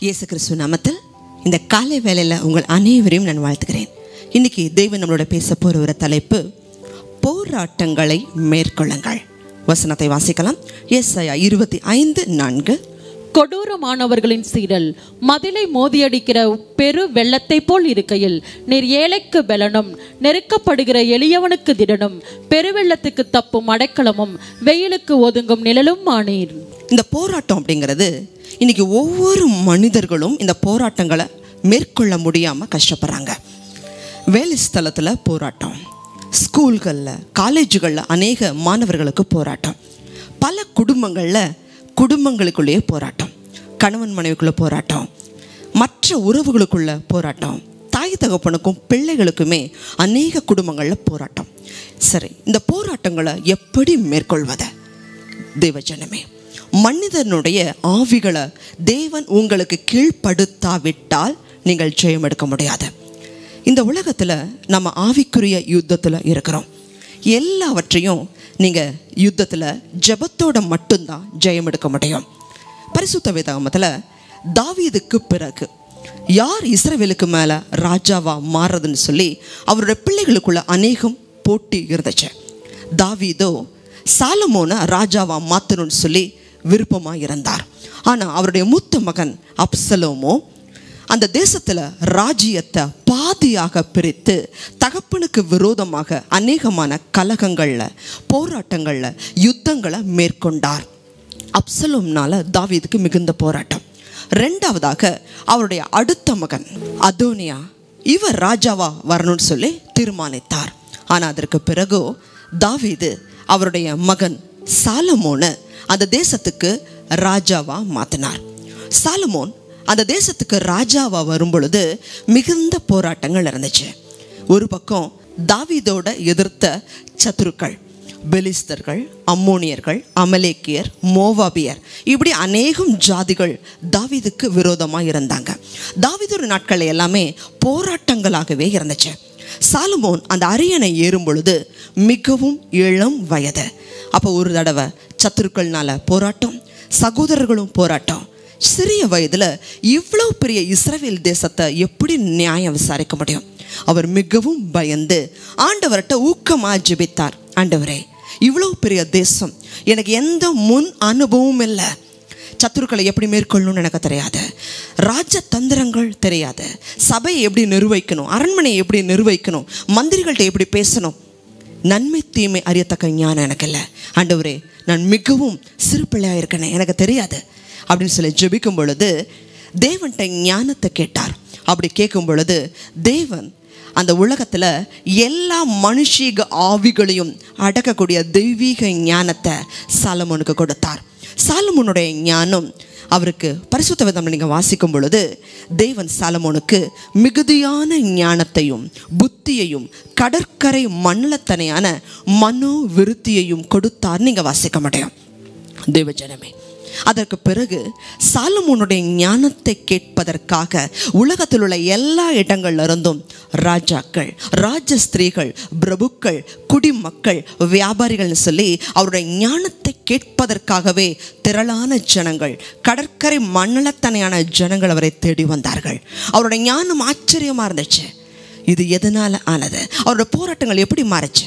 இயேசு கிறிஸ்து நாமத்தில் இந்த காலை வேளையில் உங்கள் அனைவரையும் நான் வாழ்த்துக்கிறேன் இன்னைக்கு தெய்வம் நம்மளோட பேச போகிற ஒரு தலைப்பு போராட்டங்களை மேற்கொள்ளுங்கள் வசனத்தை வாசிக்கலாம் ஏசாயா இருபத்தி ஐந்து நான்கு கொடூரமானவர்களின் சீரல் மதிலை மோதியடிக்கிற பெரு வெள்ளத்தைப் போல் இருக்கையில் நீர் ஏழைக்கு பெலனும் நெருக்கப்படுகிற எளியவனுக்கு திடனும் பெருவெள்ளத்துக்கு தப்பும் அடைக்கலமும் வெயிலுக்கு ஒதுங்கும் நிழலும் ஆனீர் இந்த போராட்டம் அப்படிங்கிறது இன்னைக்கு ஒவ்வொரு மனிதர்களும் இந்த போராட்டங்களை மேற்கொள்ள முடியாமல் கஷ்டப்படுறாங்க வேலை ஸ்தலத்தில் போராட்டம் ஸ்கூல்களில் காலேஜுகளில் அநேக மாணவர்களுக்கு போராட்டம் பல குடும்பங்களில் குடும்பங்களுக்குள்ளேயே போராட்டம் கணவன் மனைவிக்குள்ள போராட்டம் மற்ற உறவுகளுக்குள்ள போராட்டம் தாய் தகப்பனுக்கும் பிள்ளைகளுக்குமே அநேக குடும்பங்களில் போராட்டம் சரி இந்த போராட்டங்களை எப்படி மேற்கொள்வது தேவஜனமே மனிதனுடைய ஆவிகளை தேவன் உங்களுக்கு கீழ்ப்படுத்தாவிட்டால் நீங்கள் ஜெயம் எடுக்க முடியாது இந்த உலகத்தில் நம்ம ஆவிக்குரிய யுத்தத்தில் இருக்கிறோம் எல்லாவற்றையும் நீங்கள் யுத்தத்தில் ஜெபத்தோட மட்டும்தான் ஜெயம் எடுக்க முடியும் பரிசுத்த வேதாகமத்தில் தாவீதுக்கு பிறகு யார் இஸ்ரவேலுக்கு மேலே ராஜாவா மாறுறதுன்னு சொல்லி அவருடைய பிள்ளைகளுக்குள்ள அநேகம் போட்டி இருந்துச்சு தாவீதோ சாலமோனை ராஜாவா மாற்றணும்னு சொல்லி விருப்பமாக இருந்தார் ஆனால் அவருடைய மூத்த மகன் அப்சலோமோ அந்த தேசத்தில் ராஜ்யத்தை பாதியாக பிரித்து தகப்பனுக்கு விரோதமாக அநேகமான கலகங்களில் போராட்டங்களில் யுத்தங்களை மேற்கொண்டார் அப்சலோம்னால தாவீதுக்கு மிகுந்த போராட்டம் ரெண்டாவதாக அவருடைய அடுத்த மகன் அதோனியா இவர் ராஜாவா வரணும்னு சொல்லி தீர்மானித்தார் ஆனால் அதற்கு பிறகு தாவீது அவருடைய மகன் சாலமோனை அந்த தேசத்துக்கு ராஜாவா மாற்றினார் சாலமோன் அந்த தேசத்துக்கு ராஜாவா வரும் பொழுது மிகுந்த போராட்டங்கள் இருந்துச்சு ஒரு பக்கம் தாவீதோட எதிர்த்த சத்துருக்கள் பெலிஸ்தர்கள் அம்மோனியர்கள் அமலேக்கியர் மோவாபியர் இப்படி அநேகம் ஜாதிகள் தாவீதுக்கு விரோதமாக இருந்தாங்க தாவீதோட நாட்கள் எல்லாமே போராட்டங்களாகவே இருந்துச்சு சாலமோன் அந்த அரியணை ஏறும் பொழுது மிகவும் இளம் வயது அப்போ ஒரு தடவை சத்துருக்கள்னால போராட்டம் சகோதரர்களும் போராட்டம் சிறிய வயதில் இவ்வளோ பெரிய இஸ்ரவேல் தேசத்தை எப்படி நியாயம் விசாரிக்க முடியும் அவர் மிகவும் பயந்து ஆண்டவர்கிட்ட ஊக்கமாக ஜெபித்தார் ஆண்டவரே இவ்வளோ பெரிய தேசம் எனக்கு எந்த முன் அனுபவமும் இல்லை சத்துருக்களை எப்படி மேற்கொள்ளணும்னு எனக்கு தெரியாது ராஜ தந்திரங்கள் தெரியாது சபையை எப்படி நிர்வகிக்கணும் அரண்மனையை எப்படி நிர்வகிக்கணும் மந்திரிகள்கிட்ட எப்படி பேசணும் நன்மை தீமை அறியத்தக்க ஞானம் எனக்கு இல்லை ஆண்டவரே நான் மிகவும் சிறு பிள்ளையாக இருக்கேனே எனக்கு தெரியாது அப்படின்னு சொல்லி ஜெபிக்கும் பொழுது தேவன்கிட்ட ஞானத்தை கேட்டார் அப்படி கேட்கும் பொழுது தேவன் அந்த உலகத்தில் எல்லா மனுஷீக ஆவிகளையும் அடக்கக்கூடிய தெய்வீக ஞானத்தை சாலமோனுக்கு கொடுத்தார் சாலமோனுடைய ஞானம் அவருக்கு பரிசுத்த விதம் நீங்கள் வாசிக்கும் பொழுது தேவன் சாலமோனுக்கு மிகுதியான ஞானத்தையும் புத்தியையும் கடற்கரை மண்ணலத்தனையான மனோ விருத்தியையும் கொடுத்தார் நீங்கள் வாசிக்க முடியும் தேவஜனமே அதற்கு பிறகு சாலமோனுடைய ஞானத்தை கேட்பதற்காக உலகத்தில் உள்ள எல்லா இடங்கள்ல இருந்தும் ராஜாக்கள் ராஜ ஸ்திரீகள் பிரபுக்கள் குடிமக்கள் வியாபாரிகள்னு சொல்லி அவருடைய ஞானத்தை கேட்பதற்காகவே திரளான ஜனங்கள் கடற்கரை மண்ணலத்தனையான ஜனங்கள் அவரை தேடி வந்தார்கள் அவருடைய ஞானம் ஆச்சரியமாக இருந்துச்சு இது எதனால் ஆனது அவருடைய போராட்டங்கள் எப்படி மாறுச்சு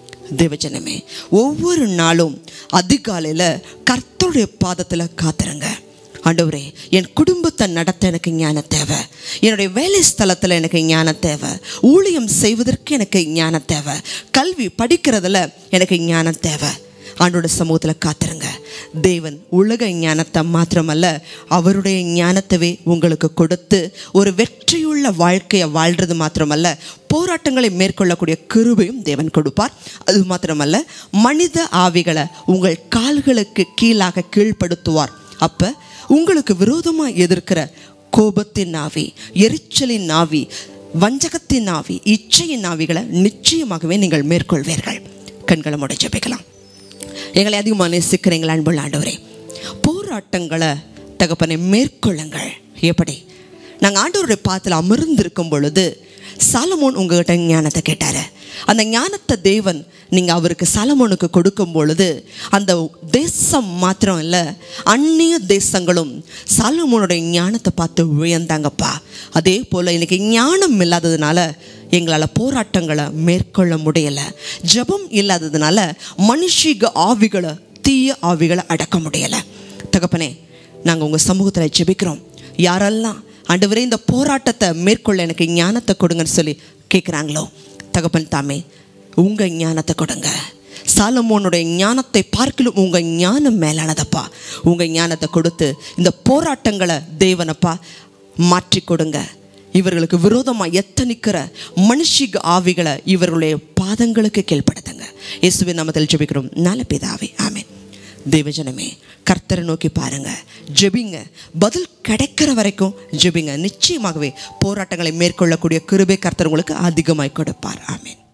தேவஜனமே ஒவ்வொரு நாளும் அதிகாலையில் கர்த்தருடைய பாதத்தில் காத்துருங்க ஆண்டவரே என் குடும்பத்தை நடத்த எனக்கு ஞானம் தேவை என்னுடைய வேலை ஸ்தலத்தில் எனக்கு ஞானம் தேவை ஊழியம் செய்வதற்கு எனக்கு ஞானம் தேவை கல்வி படிக்கிறதுல எனக்கு ஞானம் தேவை ஆண்டோட சமூகத்தில் காத்துருங்க தேவன் உலக ஞானத்தை மாத்திரமல்ல அவருடைய ஞானத்தவே உங்களுக்கு கொடுத்து ஒரு வெற்றியுள்ள வாழ்க்கையை வாழ்கிறது மாத்திரமல்ல போராட்டங்களை மேற்கொள்ளக்கூடிய கிருபையும் தேவன் கொடுப்பார் அது மாத்திரமல்ல மனித ஆவிகளை உங்கள் கால்களுக்கு கீழாக கீழ்ப்படுத்துவார் அப்போ உங்களுக்கு விரோதமாக எதிர்க்கிற கோபத்தின் ஆவி எரிச்சலின் ஆவி வஞ்சகத்தின் ஆவி இச்சையின் ஆவிகளை நிச்சயமாகவே நீங்கள் மேற்கொள்வீர்கள் கண்களை முடை ஜெபிக்கலாம் எங்களை அதிகமாக நேசிக்கிறீங்களா அன்புள்ள ஆண்டவரே போராட்டங்களை தகப்பனை மேற்கொள்ளுங்கள் எப்படி நாங்கள் ஆண்டவருடைய பாத்தில் அமர்ந்திருக்கும் பொழுது சாலமோன் உங்ககிட்ட ஞானத்தை கேட்டார் அந்த ஞானத்தை தேவன் நீங்கள் அவருக்கு சலமோனுக்கு கொடுக்கும் பொழுது அந்த தேசம் மாத்திரம் இல்லை அந்நிய தேசங்களும் சலமோனுடைய ஞானத்தை பார்த்து வியந்தாங்கப்பா அதே போல் இன்னைக்கு ஞானம் இல்லாததுனால எங்களால் போராட்டங்களை மேற்கொள்ள முடியலை ஜெபம் இல்லாததுனால மனுஷிக ஆவிகளை தீய ஆவிகளை அடக்க முடியலை தகப்பனே நாங்கள் உங்கள் சமூகத்தில் ஜெபிக்கிறோம் யாரெல்லாம் ஆண்டவரே இந்த போராட்டத்தை மேற்கொள்ள எனக்கு ஞானத்தை கொடுங்கன்னு சொல்லி கேட்குறாங்களோ தகப்பன் தாமே உங்கள் ஞானத்தை கொடுங்க சாலமோனுடைய ஞானத்தை பார்க்கலும் உங்கள் ஞானம் மேலானதப்பா உங்கள் ஞானத்தை கொடுத்து இந்த போராட்டங்களை தேவனப்பா மாற்றி கொடுங்க இவர்களுக்கு விரோதமாக எத்தனிக்கிற மனுஷிக ஆவிகளை இவர்களுடைய பாதங்களுக்கு கீழ்ப்படுத்துங்க இயேசுவின் நாமத்தில் ஜெபிக்கிறோம் நல்ல பிதாவே ஆமென் தேவஜனமே கர்த்தரை நோக்கி பாருங்க ஜெபிங்க பதில் கிடைக்கிற வரைக்கும் ஜெபிங்க நிச்சயமாகவே போராட்டங்களை மேற்கொள்ளக்கூடிய கிருபை கர்த்தர் உங்களுக்கு அதிகமாய் கொடுப்பார் ஆமென்